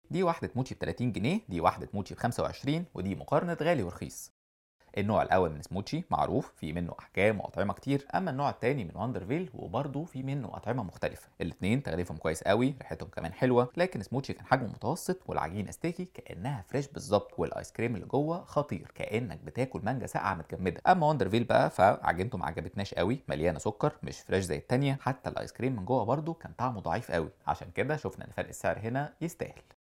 دي واحدة موتشي ب 30 جنيه دي واحدة موتشي ب 25 ودي مقارنة غالي ورخيص النوع الاول من سموتشي معروف في منه احجام واطعمه كتير اما النوع الثاني من واندرفيل وبرضه في منه اطعمه مختلفه الاثنين تغليفهم كويس قوي ريحتهم كمان حلوه لكن سموتشي كان حجمه متوسط والعجينه ستيكي كانها فريش بالظبط والايس كريم اللي جوه خطير كانك بتاكل مانجا ساقعه متجمده اما واندرفيل بقى فعجينته ما عجبتناش قوي مليانه سكر مش فريش زي الثانيه حتى الايس كريم من جوه برضه كان طعمه ضعيف قوي عشان كده شفنا ان فرق السعر هنا يستاهل